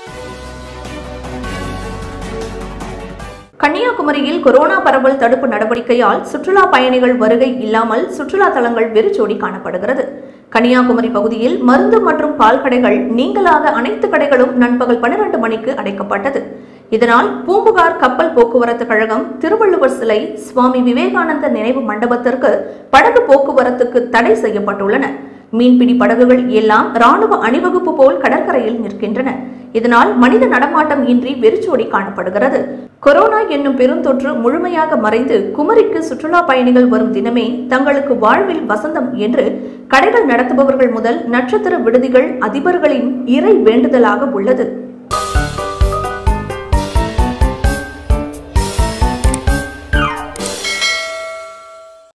கன்னியாகுமரியில் கொரோனா பரவல் தடுப்பு நடவடிக்கையால் சுற்றுலா பயணிகள் வருகை இல்லாமல் சுற்றுலா தலங்கள் வெறிச்சோடி காணப்படுகிறது கன்னியாகுமரி பகுதியில் மருந்து மற்றும் பால் கடைகள் நீங்களாக அனைத்து கடைகளும் நண்பகல் பன்னிரண்டு மணிக்கு அடைக்கப்பட்டது இதனால் பூம்புகார் கப்பல் போக்குவரத்து கழகம் திருவள்ளுவர் சிலை சுவாமி விவேகானந்தர் நினைவு மண்டபத்திற்கு படகு போக்குவரத்துக்கு தடை செய்யப்பட்டுள்ளன மீன்பிடி படகுகள் எல்லாம் ராணுவ அணிவகுப்பு போல் கடற்கரையில் நிற்கின்றன இதனால் மனித நடமாட்டம் இன்றி வெறிச்சோடி காணப்படுகிறது கொரோனா என்னும் பெருந்தொற்று முழுமையாக மறைந்து குமரிக்கு சுற்றுலா பயணிகள் வரும் தினமே தங்களுக்கு வாழ்வில் வசந்தம் என்று கடைகள் நடத்துபவர்கள் முதல் நட்சத்திர விடுதிகள் அதிபர்களின் இறை வேண்டுதலாக உள்ளது